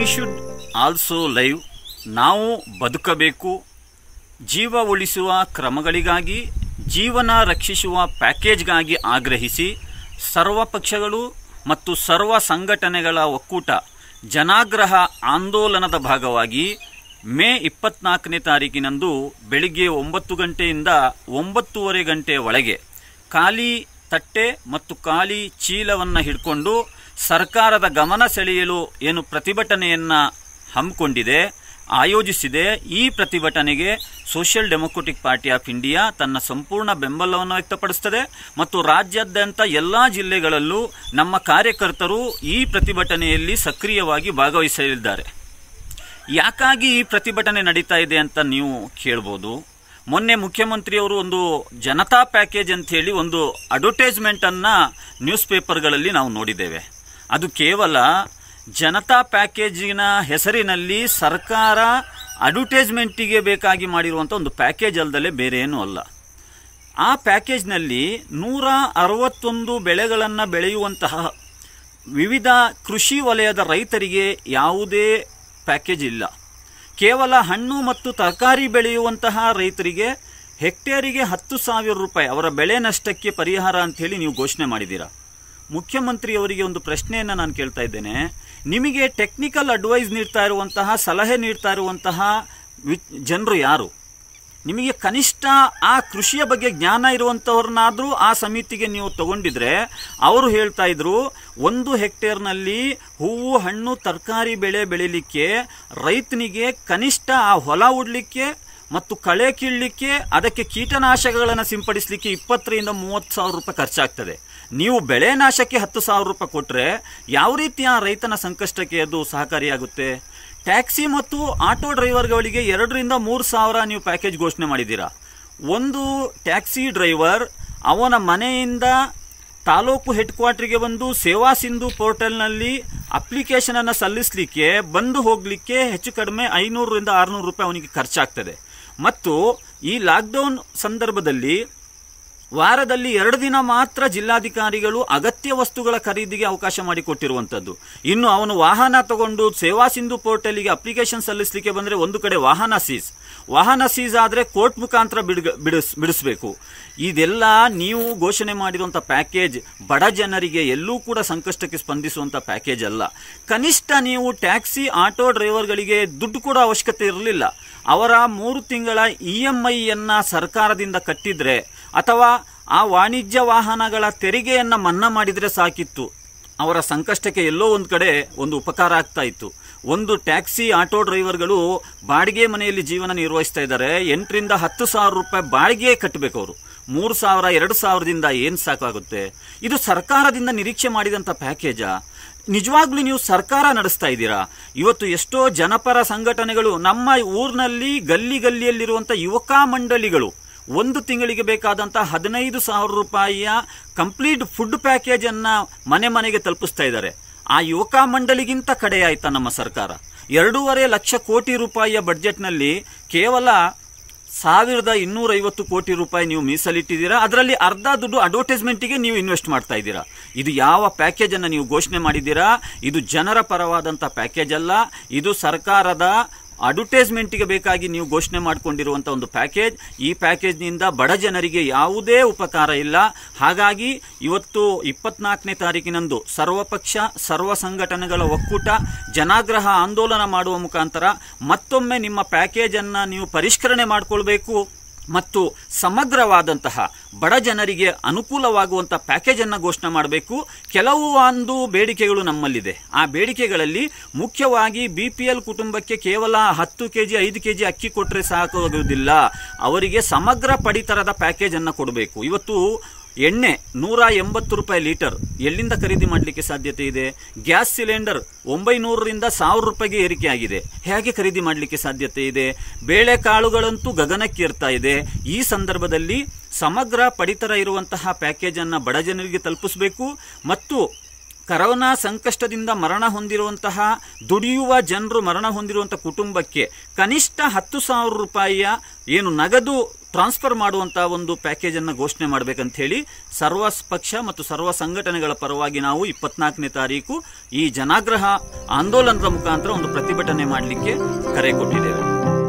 should also live ನಾವು ಬದುಕಬೇಕು ಜೀವ ಉಳಿಸುವ ಕ್ರಮಗಳಿಗಾಗಿ ಜೀವನ ರಕ್ಷಿಸುವ ಪ್ಯಾಕೇಜ್ಗಾಗಿ ಆಗ್ರಹಿಸಿ ಸರ್ವ ಪಕ್ಷಗಳು ಮತ್ತು ಸರ್ವ ಸಂಘಟನೆಗಳ ಒಕ್ಕೂಟ ಜನಾಗ್ರಹ ಆಂದೋಲನದ ಭಾಗವಾಗಿ ಮೇ ಇಪ್ಪತ್ನಾಲ್ಕನೇ ತಾರೀಕಿನಂದು ಬೆಳಿಗ್ಗೆ ಒಂಬತ್ತು ಗಂಟೆಯಿಂದ ಒಂಬತ್ತೂವರೆ ಗಂಟೆ ಒಳಗೆ ಖಾಲಿ ತಟ್ಟೆ ಮತ್ತು ಖಾಲಿ ಚೀಲವನ್ನು ಹಿಡ್ಕೊಂಡು ಸರ್ಕಾರದ ಗಮನ ಸೆಳೆಯಲು ಏನು ಪ್ರತಿಭಟನೆಯನ್ನು ಹಮ್ಮಿಕೊಂಡಿದೆ ಆಯೋಜಿಸಿದೆ ಈ ಪ್ರತಿಭಟನೆಗೆ Social Democratic Party of India ತನ್ನ ಸಂಪೂರ್ಣ ಬೆಂಬಲವನ್ನು ವ್ಯಕ್ತಪಡಿಸುತ್ತದೆ ಮತ್ತು ರಾಜ್ಯಾದ್ಯಂತ ಎಲ್ಲ ಜಿಲ್ಲೆಗಳಲ್ಲೂ ನಮ್ಮ ಕಾರ್ಯಕರ್ತರು ಈ ಪ್ರತಿಭಟನೆಯಲ್ಲಿ ಸಕ್ರಿಯವಾಗಿ ಭಾಗವಹಿಸಲಿದ್ದಾರೆ ಯಾಕಾಗಿ ಈ ಪ್ರತಿಭಟನೆ ನಡೀತಾ ಇದೆ ಅಂತ ನೀವು ಕೇಳ್ಬೋದು ಮೊನ್ನೆ ಮುಖ್ಯಮಂತ್ರಿಯವರು ಒಂದು ಜನತಾ ಪ್ಯಾಕೇಜ್ ಅಂತ ಹೇಳಿ ಒಂದು ಅಡ್ವರ್ಟೈಸ್ಮೆಂಟ್ ಅನ್ನ ನ್ಯೂಸ್ ಪೇಪರ್ಗಳಲ್ಲಿ ನಾವು ನೋಡಿದ್ದೇವೆ ಅದು ಕೇವಲ ಜನತಾ ಪ್ಯಾಕೇಜಿನ ಹೆಸರಿನಲ್ಲಿ ಸರ್ಕಾರ ಅಡ್ವರ್ಟೈಸ್ಮೆಂಟಿಗೆ ಬೇಕಾಗಿ ಮಾಡಿರುವಂಥ ಒಂದು ಪ್ಯಾಕೇಜ್ ಅಲ್ಲದಲ್ಲೇ ಬೇರೆ ಏನೂ ಅಲ್ಲ ಆ ಪ್ಯಾಕೇಜ್ನಲ್ಲಿ ನೂರ ಅರವತ್ತೊಂದು ಬೆಳೆಗಳನ್ನು ಬೆಳೆಯುವಂತಹ ವಿವಿಧ ಕೃಷಿ ವಲಯದ ರೈತರಿಗೆ ಯಾವುದೇ ಪ್ಯಾಕೇಜ್ ಇಲ್ಲ ಕೇವಲ ಹಣ್ಣು ಮತ್ತು ತರಕಾರಿ ಬೆಳೆಯುವಂತಹ ರೈತರಿಗೆ ಹೆಕ್ಟೇರಿಗೆ ಹತ್ತು ಸಾವಿರ ರೂಪಾಯಿ ಅವರ ಬೆಳೆ ನಷ್ಟಕ್ಕೆ ಪರಿಹಾರ ಅಂತ ಹೇಳಿ ನೀವು ಘೋಷಣೆ ಮಾಡಿದ್ದೀರಾ ಮುಖ್ಯಮಂತ್ರಿಯವರಿಗೆ ಒಂದು ಪ್ರಶ್ನೆಯನ್ನು ನಾನು ಕೇಳ್ತಾ ಇದ್ದೇನೆ ನಿಮಗೆ ಟೆಕ್ನಿಕಲ್ ಅಡ್ವೈಸ್ ನೀಡ್ತಾ ಇರುವಂತಹ ಸಲಹೆ ನೀಡ್ತಾ ಇರುವಂತಹ ಜನರು ಯಾರು ನಿಮಗೆ ಕನಿಷ್ಠ ಆ ಕೃಷಿಯ ಬಗ್ಗೆ ಜ್ಞಾನ ಇರುವಂತವ್ರನ್ನಾದ್ರೂ ಆ ಸಮಿತಿಗೆ ನೀವು ತಗೊಂಡಿದ್ರೆ ಅವರು ಹೇಳ್ತಾ ಇದ್ರು ಒಂದು ಹೆಕ್ಟೇರ್ನಲ್ಲಿ ಹೂವು ಹಣ್ಣು ತರಕಾರಿ ಬೆಳೆ ಬೆಳಿಲಿಕ್ಕೆ ರೈತನಿಗೆ ಕನಿಷ್ಠ ಆ ಹೊಲ ಉಡ್ಲಿಕ್ಕೆ ಮತ್ತು ಕಳೆ ಕೀಳಲಿಕ್ಕೆ ಅದಕ್ಕೆ ಕೀಟನಾಶಕಗಳನ್ನು ಸಿಂಪಡಿಸಲಿಕ್ಕೆ ಇಪ್ಪತ್ತರಿಂದ ಮೂವತ್ತು ಸಾವಿರ ರೂಪಾಯಿ ಖರ್ಚಾಗ್ತದೆ ನೀವು ಬೆಳೆ ನಾಶಕ್ಕೆ ಹತ್ತು ಸಾವಿರ ರೂಪಾಯಿ ಕೊಟ್ಟರೆ ಯಾವ ರೀತಿಯ ರೈತನ ಸಂಕಷ್ಟಕ್ಕೆ ಅದು ಸಹಕಾರಿಯಾಗುತ್ತೆ ಟ್ಯಾಕ್ಸಿ ಮತ್ತು ಆಟೋ ಡ್ರೈವರ್ಗಳಿಗೆ ಎರಡರಿಂದ ಮೂರು ಸಾವಿರ ನೀವು ಪ್ಯಾಕೇಜ್ ಘೋಷಣೆ ಮಾಡಿದ್ದೀರಾ ಒಂದು ಟ್ಯಾಕ್ಸಿ ಡ್ರೈವರ್ ಅವನ ಮನೆಯಿಂದ ತಾಲೂಕು ಹೆಡ್ ಕ್ವಾರ್ಟರ್ಗೆ ಬಂದು ಸೇವಾ ಸಿಂಧು ಪೋರ್ಟಲ್ನಲ್ಲಿ ಅಪ್ಲಿಕೇಶನ್ ಅನ್ನು ಸಲ್ಲಿಸಲಿಕ್ಕೆ ಬಂದು ಹೋಗಲಿಕ್ಕೆ ಹೆಚ್ಚು ಕಡಿಮೆ ಐನೂರರಿಂದ ಆರುನೂರು ರೂಪಾಯಿ ಅವನಿಗೆ ಖರ್ಚಾಗ್ತದೆ ಮತ್ತು ಈ ಲಾಕ್ಡೌನ್ ಸಂದರ್ಭದಲ್ಲಿ ವಾರದಲ್ಲಿ ಎರಡು ದಿನ ಮಾತ್ರ ಜಿಲ್ಲಾಧಿಕಾರಿಗಳು ಅಗತ್ಯ ವಸ್ತುಗಳ ಖರೀದಿಗೆ ಅವಕಾಶ ಮಾಡಿಕೊಟ್ಟಿರುವಂಥದ್ದು ಇನ್ನು ಅವನು ವಾಹನ ತಗೊಂಡು ಸೇವಾ ಸಿಂಧು ಪೋರ್ಟಲ್ಗೆ ಅಪ್ಲಿಕೇಶನ್ ಸಲ್ಲಿಸಲಿಕ್ಕೆ ಬಂದರೆ ಒಂದು ಕಡೆ ವಾಹನ ಸೀಸ್ ವಾಹನ ಸೀಸ್ ಆದರೆ ಕೋರ್ಟ್ ಮುಖಾಂತರ ಬಿಡ್ ಬಿಡಿಸ್ ಬಿಡಿಸಬೇಕು ಇದೆಲ್ಲ ನೀವು ಘೋಷಣೆ ಮಾಡಿರುವಂಥ ಪ್ಯಾಕೇಜ್ ಬಡ ಜನರಿಗೆ ಎಲ್ಲೂ ಕೂಡ ಸಂಕಷ್ಟಕ್ಕೆ ಸ್ಪಂದಿಸುವಂಥ ಪ್ಯಾಕೇಜ್ ಅಲ್ಲ ಕನಿಷ್ಠ ನೀವು ಟ್ಯಾಕ್ಸಿ ಆಟೋ ಡ್ರೈವರ್ಗಳಿಗೆ ದುಡ್ಡು ಕೂಡ ಅವಶ್ಯಕತೆ ಇರಲಿಲ್ಲ ಅವರ ಮೂರು ತಿಂಗಳ ಇ ಎಂ ಐಯನ್ನ ಸರ್ಕಾರದಿಂದ ಕಟ್ಟಿದ್ರೆ ಅಥವಾ ಆ ವಾಣಿಜ್ಯ ವಾಹನಗಳ ತೆರಿಗೆಯನ್ನ ಮನ್ನಾ ಮಾಡಿದ್ರೆ ಸಾಕಿತ್ತು ಅವರ ಸಂಕಷ್ಟಕ್ಕೆ ಎಲ್ಲೋ ಒಂದು ಕಡೆ ಒಂದು ಉಪಕಾರ ಆಗ್ತಾ ಇತ್ತು ಒಂದು ಟ್ಯಾಕ್ಸಿ ಆಟೋ ಡ್ರೈವರ್ಗಳು ಬಾಡಿಗೆ ಮನೆಯಲ್ಲಿ ಜೀವನ ನಿರ್ವಹಿಸ್ತಾ ಇದ್ದಾರೆ ಎಂಟರಿಂದ ಹತ್ತು ಸಾವಿರ ರೂಪಾಯಿ ಬಾಡಿಗೆ ಕಟ್ಟಬೇಕು ಅವರು ಮೂರು ಸಾವಿರ ಎರಡು ಸಾವಿರದಿಂದ ಏನು ಸಾಕಾಗುತ್ತೆ ಇದು ಸರ್ಕಾರದಿಂದ ನಿರೀಕ್ಷೆ ಮಾಡಿದಂಥ ಪ್ಯಾಕೇಜಾ ನಿಜವಾಗ್ಲೂ ನೀವು ಸರ್ಕಾರ ನಡೆಸ್ತಾ ಇದ್ದೀರಾ ಇವತ್ತು ಎಷ್ಟೋ ಜನಪರ ಸಂಘಟನೆಗಳು ನಮ್ಮ ಊರಿನಲ್ಲಿ ಗಲ್ಲಿ ಗಲ್ಲಿಯಲ್ಲಿರುವಂಥ ಯುವಕ ಮಂಡಳಿಗಳು ಒಂದು ತಿಂಗಳಿಗೆ ಬೇಕಾದಂಥ ಹದಿನೈದು ಸಾವಿರ ರೂಪಾಯಿಯ ಕಂಪ್ಲೀಟ್ ಫುಡ್ ಪ್ಯಾಕೇಜ್ ಅನ್ನ ಮನೆ ಮನೆಗೆ ತಲುಪಿಸ್ತಾ ಇದ್ದಾರೆ ಆ ಯುವಕ ಮಂಡಳಿಗಿಂತ ಕಡೆ ಆಯ್ತಾ ನಮ್ಮ ಸರ್ಕಾರ ಎರಡೂವರೆ ಲಕ್ಷ ಕೋಟಿ ರೂಪಾಯಿಯ ಬಡ್ಜೆಟ್ನಲ್ಲಿ ಕೇವಲ ಸಾವಿರದ ಇನ್ನೂರೈವತ್ತು ಕೋಟಿ ರೂಪಾಯಿ ನೀವು ಮೀಸಲಿಟ್ಟಿದ್ದೀರಾ ಅದರಲ್ಲಿ ಅರ್ಧ ದುಡ್ಡು ಅಡ್ವರ್ಟೈಸ್ಮೆಂಟಿಗೆ ನೀವು ಇನ್ವೆಸ್ಟ್ ಮಾಡ್ತಾ ಇದ್ದೀರಾ ಇದು ಯಾವ ಪ್ಯಾಕೇಜ್ ಅನ್ನು ನೀವು ಘೋಷಣೆ ಮಾಡಿದ್ದೀರಾ ಇದು ಜನರ ಪರವಾದಂಥ ಪ್ಯಾಕೇಜ್ ಅಲ್ಲ ಇದು ಸರ್ಕಾರದ ಅಡ್ವರ್ಟೈಸ್ಮೆಂಟ್ಗೆ ಬೇಕಾಗಿ ನೀವು ಘೋಷಣೆ ಮಾಡಿಕೊಂಡಿರುವಂಥ ಒಂದು ಪ್ಯಾಕೇಜ್ ಈ ಪ್ಯಾಕೇಜ್ನಿಂದ ಬಡ ಜನರಿಗೆ ಯಾವುದೇ ಉಪಕಾರ ಇಲ್ಲ ಹಾಗಾಗಿ ಇವತ್ತು ಇಪ್ಪತ್ನಾಲ್ಕನೇ ತಾರೀಕಿನಂದು ಸರ್ವಪಕ್ಷ ಸರ್ವ ಸಂಘಟನೆಗಳ ಒಕ್ಕೂಟ ಜನಾಗ್ರಹ ಆಂದೋಲನ ಮಾಡುವ ಮುಖಾಂತರ ಮತ್ತೊಮ್ಮೆ ನಿಮ್ಮ ಪ್ಯಾಕೇಜ್ ಅನ್ನ ನೀವು ಪರಿಷ್ಕರಣೆ ಮಾಡಿಕೊಳ್ಬೇಕು ಮತ್ತು ಸಮಗ್ರವಾದಂತಹ ಬಡ ಜನರಿಗೆ ಅನುಕೂಲವಾಗುವಂಥ ಪ್ಯಾಕೇಜ್ ಅನ್ನು ಘೋಷಣೆ ಮಾಡಬೇಕು ಕೆಲವು ಒಂದು ಬೇಡಿಕೆಗಳು ನಮ್ಮಲ್ಲಿದೆ ಆ ಬೇಡಿಕೆಗಳಲ್ಲಿ ಮುಖ್ಯವಾಗಿ ಬಿ ಪಿ ಎಲ್ ಕುಟುಂಬಕ್ಕೆ ಕೇವಲ ಹತ್ತು ಕೆ ಜಿ ಐದು ಕೆ ಜಿ ಅಕ್ಕಿ ಕೊಟ್ಟರೆ ಸಾಕಾಗುವುದಿಲ್ಲ ಅವರಿಗೆ ಸಮಗ್ರ ಪಡಿತರದ ಪ್ಯಾಕೇಜ್ ಅನ್ನು ಕೊಡಬೇಕು ಇವತ್ತು ಎಣ್ಣೆ ನೂರ ಎಂಬತ್ತು ರೂಪಾಯಿ ಲೀಟರ್ ಎಲ್ಲಿಂದ ಖರೀದಿ ಮಾಡಲಿಕ್ಕೆ ಸಾಧ್ಯತೆ ಇದೆ ಗ್ಯಾಸ್ ಸಿಲಿಂಡರ್ ಒಂಬೈನೂರರಿಂದ ಸಾವಿರ ರೂಪಾಯಿಗೆ ಏರಿಕೆ ಆಗಿದೆ ಹೇಗೆ ಖರೀದಿ ಮಾಡಲಿಕ್ಕೆ ಸಾಧ್ಯತೆ ಇದೆ ಬೇಳೆಕಾಳುಗಳಂತೂ ಗಗನಕ್ಕೇರ್ತಾ ಇದೆ ಈ ಸಂದರ್ಭದಲ್ಲಿ ಸಮಗ್ರ ಪಡಿತರ ಇರುವಂತಹ ಪ್ಯಾಕೇಜ್ ಅನ್ನ ಬಡ ಜನರಿಗೆ ತಲುಪಿಸಬೇಕು ಮತ್ತು ಕರೋನಾ ಸಂಕಷ್ಟದಿಂದ ಮರಣ ಹೊಂದಿರುವಂತಹ ದುಡಿಯುವ ಜನರು ಮರಣ ಹೊಂದಿರುವಂತಹ ಕುಟುಂಬಕ್ಕೆ ಕನಿಷ್ಠ ಹತ್ತು ಸಾವಿರ ರೂಪಾಯಿಯ ಏನು ನಗದು ಟ್ರಾನ್ಸ್ಫರ್ ಮಾಡುವಂತಹ ಒಂದು ಪ್ಯಾಕೇಜ್ ಅನ್ನು ಘೋಷಣೆ ಮಾಡಬೇಕಂತ ಹೇಳಿ ಸರ್ವ ಪಕ್ಷ ಮತ್ತು ಸರ್ವ ಸಂಘಟನೆಗಳ ಪರವಾಗಿ ನಾವು ಇಪ್ಪತ್ನಾಲ್ಕನೇ ತಾರೀಕು ಈ ಜನಾಗ್ರಹ ಆಂದೋಲನದ ಮುಖಾಂತರ ಒಂದು ಪ್ರತಿಭಟನೆ ಮಾಡಲಿಕ್ಕೆ ಕರೆ ಕೊಟ್ಟಿದ್ದೇವೆ